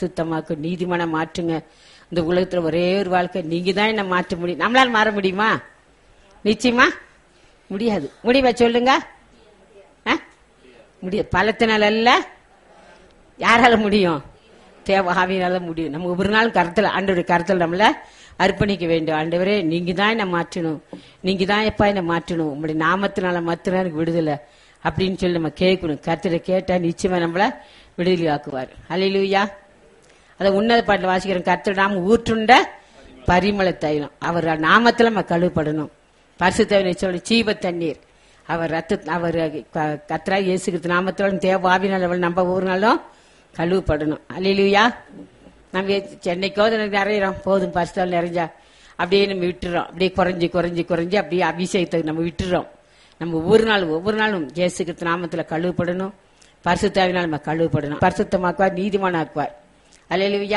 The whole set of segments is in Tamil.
பரிசுத்தமாக்கு நீதிமான மாற்றுங்க இந்த உலகத்துல ஒரே ஒரு வாழ்க்கை நீங்க தான் என்ன மாற்ற முடியும் நம்மளால மாற முடியுமா நிச்சயமா முடியாது முடியுமா சொல்லுங்க ஆ? முடியாது பலத்தினால அல்ல யாரால முடியும் தேவ ஆவியினால முடியும் நம்ம ஒவ்வொரு நாள் கருத்தில் ஆண்டவருடைய கருத்தில் நம்மள அர்ப்பணிக்க வேண்டும் ஆண்டவரே நீங்க தான் என்ன மாற்றணும் நீங்க தான் எப்பா என்ன மாற்றணும் உங்களுடைய நாமத்தினால மாத்திரம் எனக்கு விடுதலை அப்படின்னு சொல்லி நம்ம கேட்கணும் கருத்துல கேட்டா நிச்சயமா நம்மள விடுதலை ஆக்குவார் அலையிலுயா அதை உன்னத பாட்டில் வாசிக்கிறோம் கர்த்தர் நாம் ஊற்றுண்ட பரிமள தைலம் அவர் நாமத்துல நம்ம கழுவப்படணும் பரிசுத்தவனை சொல்லி சீவ தண்ணீர் அவர் ரத்த அவர் க- கர்த்தரா இயேசுகிற நாமத்தோட தேவ ஆவினால் அவள் நம்ம ஒவ்வொரு நாளும் கழுவப்படணும் அல்லையிலுயா நம்ம சென்னைக்கோ நிறையிறோம் போதும் பரிசுத்தால் நிறைஞ்சா அப்படியே நம்ம விட்டுறோம் அப்படியே குறைஞ்சி குறைஞ்சி குறைஞ்சி அப்படியே அபிஷேகத்தை நம்ம விட்டுறோம் நம்ம ஒவ்வொரு நாளும் ஒவ்வொரு நாளும் இயேசுகிற நாமத்துல கழுவப்படணும் பரிசுத்தாவினால் நம்ம கழுவப்படணும் பரிசுத்தமாக்குவார் நீதிமானாக்குவார் அல்லையிலுயா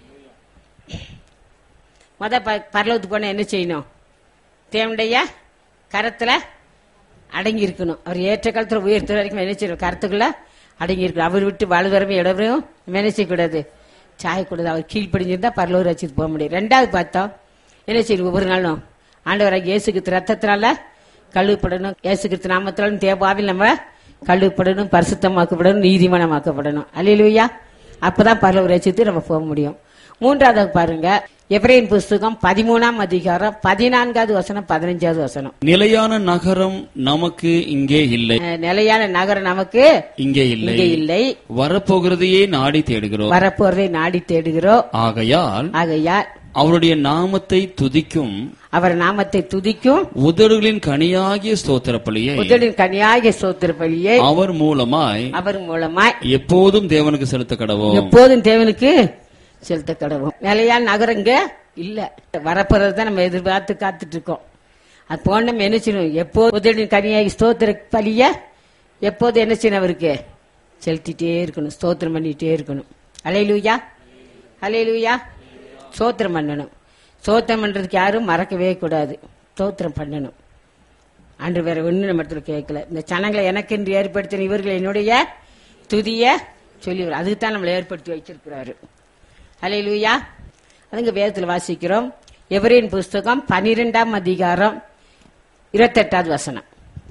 முத ப- பரலோகத்துக்கு போனா என்ன செய்யணும் தேவனுடைய கரத்துல அடங்கி இருக்கணும் அவர் ஏற்ற காலத்துல உயர்த்த வரைக்கும் என்ன செய்யணும் கருத்துக்குள்ள அடங்கி இருக்கணும் அவர் விட்டு வலுதரமே இடவரையும் என்ன செய்யக்கூடாது சாயக்கூடாது அவர் கீழ்ப்படிஞ்சிருந்தா பரலூர் வச்சுட்டு போக முடியும் ரெண்டாவது பார்த்தோம் என்ன செய்யணும் ஒவ்வொரு நாளும் ஆண்டவராக இயேசுக்கு ரத்தத்தினால கழுவுப்படணும் இயேசுக்கு நாமத்தினாலும் தேவாவில் நம்ம கழுவுப்படணும் பரிசுத்தமாக்கப்படணும் நீதிமானமாக்கப்படணும் அல்லையிலுயா அப்பதான் பரலூர் வச்சுட்டு நம்ம போக முடியும் மூன்றாவது பாருங்க எப்ரேன் புஸ்தகம் பதிமூணாம் அதிகாரம் பதினான்காவது வசனம் பதினஞ்சாவது வசனம் நிலையான நகரம் நமக்கு இங்கே இல்லை அஹ், நிலையான நகரம் நமக்கு இங்கே இல்லை இங்கே இல்லை வரப்போகிறதையே நாடி தேடுகிறோம் வரப்போறதை நாடி தேடுகிறோம் ஆகையால் ஆகையால் அவருடைய நாமத்தை துதிக்கும் அவர் நாமத்தை துதிக்கும் உதடுகளின் கனியாகிய ஸ்தோத்திர பலியை முதலின் கனியாகிய சோத்திர பலியை அவர் மூலமாய் அவர் மூலமாய் எப்போதும் தேவனுக்கு செலுத்த கடவோம் எப்போதும் தேவனுக்கு செலுத்த கடவும் நிலையான நகரம் இங்க இல்ல வரப்போறது தான் நம்ம எதிர்பார்த்து காத்துட்டு இருக்கோம் அது போன நம்ம என்ன செய்யணும் எப்போது முதலின் கனியாகி ஸ்தோத்திர பலிய எப்போது என்ன செய்யணும் அவருக்கு செலுத்திட்டே இருக்கணும் ஸ்தோத்திரம் பண்ணிட்டே இருக்கணும் அலையிலூயா அலையிலூயா ஸ்தோத்திரம் பண்ணணும் ஸ்தோத்திரம் பண்றதுக்கு யாரும் மறக்கவே கூடாது ஸ்தோத்திரம் பண்ணணும் அன்று வேற ஒண்ணு நம்ம இடத்துல கேட்கல இந்த சனங்களை எனக்கு என்று ஏற்படுத்தின இவர்கள் என்னுடைய துதிய சொல்லி அதுக்கு தான் நம்மளை ஏற்படுத்தி வச்சிருக்கிறாரு அலையிலுயா அதுங்க வேதத்தில் வாசிக்கிறோம் எவரின் புஸ்தகம் பனிரெண்டாம் அதிகாரம் இருபத்தெட்டாவது வசனம்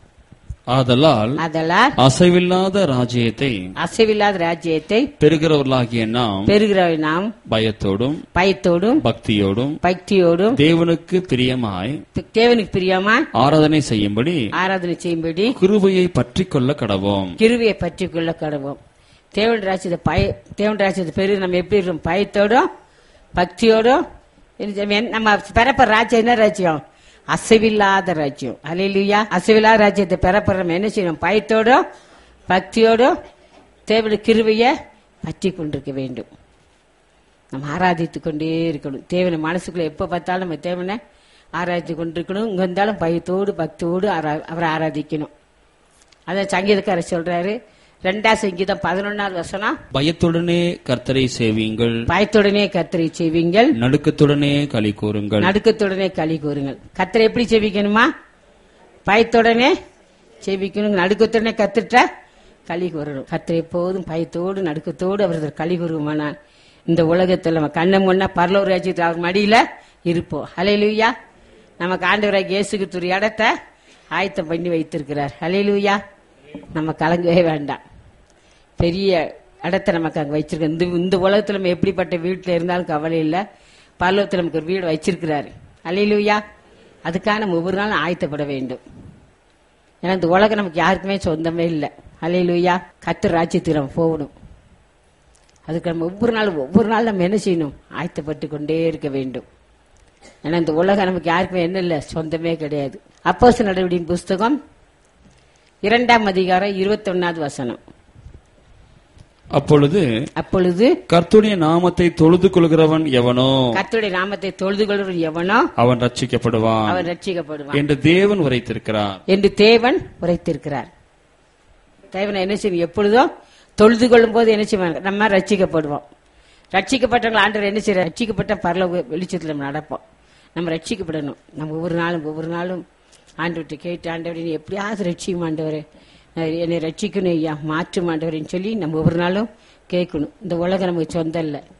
ஆதலால் அதெல்லாம் அசைவில்லாத ராஜ்யத்தை அசைவில்லாத ராஜ்யத்தை பெறுகிறவர்களாகிய நாம் பெறுகிற நாம் பயத்தோடும் பயத்தோடும் பக்தியோடும் பக்தியோடும் தேவனுக்கு பிரியமாய் தேவனுக்கு பிரியமா ஆராதனை செய்யும்படி ஆராதனை செய்யும்படி கிருபையை பற்றிக் கொள்ள கடவோம் கிருவியை பற்றி கொள்ள கடவோம் தேவன் ராஜ்யத்தை பய தேவன் ராஜ்யத்தை பெரு நம்ம எப்படி இருக்கோம் பயத்தோடும் பக்தியோடும் என்ன செய்ய- நம்ம பெறப்படுற ராஜ்யம் என்ன ராஜ்யம் அசைவில்லாத ராஜ்யம் அலையிலுயா அசைவில்லாத ராஜ்யத்தை பெறப்படுற நம்ம என்ன செய்யணும் பயத்தோடும் பக்தியோடும் தேவனுடைய கிருவையை பற்றி கொண்டிருக்க வேண்டும் நம்ம ஆராதித்து கொண்டே இருக்கணும் தேவனை மனசுக்குள்ள எப்ப பார்த்தாலும் நம்ம தேவனை ஆராதித்து கொண்டிருக்கணும் இங்க இருந்தாலும் பயத்தோடு பக்தியோடு ஆரா- அவரை ஆராதிக்கணும் அதான் சங்கீதக்காரர் சொல்றாரு ரெண்டா சங்கீதம் பதினொன்னாவது வசனம் பயத்துடனே கர்த்தரை சேவியுங்கள் பயத்துடனே கத்தரை செய்வீங்கள் நடுக்கத்துடனே களி கூறுங்கள் நடுக்கத்துடனே களி கூறுங்கள் கத்தரை எப்படி செவிக்கணுமா பயத்துடனே செவிக்கணும் நடுக்கத்துடனே கத்துட்டா களி கூறணும் கத்தரை எப்போதும் பயத்தோடு நடுக்கத்தோடு அவரது களி கூறுமானால் இந்த உலகத்துல நம்ம கண்ணை முன்னா பரலோர் ராஜ்யத்தில் அவர் மடியில இருப்போம் ஹalleluya நமக்கு ஆண்டவராக இயேசுக்கு ஒரு இடத்த ஆயத்தம் பண்ணி வைத்திருக்கிறார் ஹalleluya நம்ம கலங்கவே வேண்டாம் பெரிய இடத்த நமக்கு அங்க வச்சிருக்க இந்த இந்த உலகத்துல நம்ம எப்படிப்பட்ட வீட்டுல இருந்தாலும் கவலை இல்லை பரலோகத்துல நமக்கு ஒரு வீடு வச்சிருக்கிறாரு அல்லையிலுயா அதுக்காக நம்ம ஒவ்வொரு நாளும் ஆயத்தப்பட வேண்டும் ஏன்னா இந்த உலகம் நமக்கு யாருக்குமே சொந்தமே இல்லை அல்லையிலுயா கத்து ராஜ்யத்துக்கு நம்ம போகணும் அதுக்கு நம்ம ஒவ்வொரு நாளும் ஒவ்வொரு நாள் நம்ம என்ன செய்யணும் ஆயத்தப்பட்டு கொண்டே இருக்க வேண்டும் ஏன்னா இந்த உலகம் நமக்கு யாருக்குமே என்ன இல்லை சொந்தமே கிடையாது அப்போஸ் நடவடிக்கையின் புஸ்தகம் இரண்டாம் அதிகாரம் இருபத்தொன்னாவது வசனம் அப்பொழுது அப்பொழுது கர்த்துடைய நாமத்தை தொழுது கொள்கிறவன் எவனோ கர்த்தருடைய நாமத்தை தொழுது கொள்வர் எவனோ அவன் ரட்சிக்கப்படுவான் அவன் ரட்சிக்கப்படுவான் என்று தேவன் உரைத்திருக்கிறார் என்று தேவன் உரைத்திருக்கிறார் தேவனை என்ன செய்யும் எப்பொழுதும் தொழுது கொள்ளும் போது என்ன செய்வாங்க நம்ம ரட்சிக்கப்படுவோம் ரட்சிக்கப்பட்டவங்க ஆண்டவர் என்ன செய்யற ரட்சிக்கப்பட்ட பரலோக வெளிச்சத்தில் நம்ம நடப்போம் நம்ம ரட்சிக்கப்படணும் நம்ம ஒவ்வொரு நாளும் ஒவ்வொரு நாளும் ஆண்டவர்கிட்ட கேட்டு ஆண்டவரை நீ எப்படியாவது ரட்சிக்கும் ஆண்டவரே அஹ் என்னை ரட்சிக்கணும் ஐயா மாற்றும் ஆண்டவரேன்னு சொல்லி நம்ம ஒவ்வொரு நாளும் கேட்கணும் இந்த உலகம் நமக்கு சொந்தம் இல்லை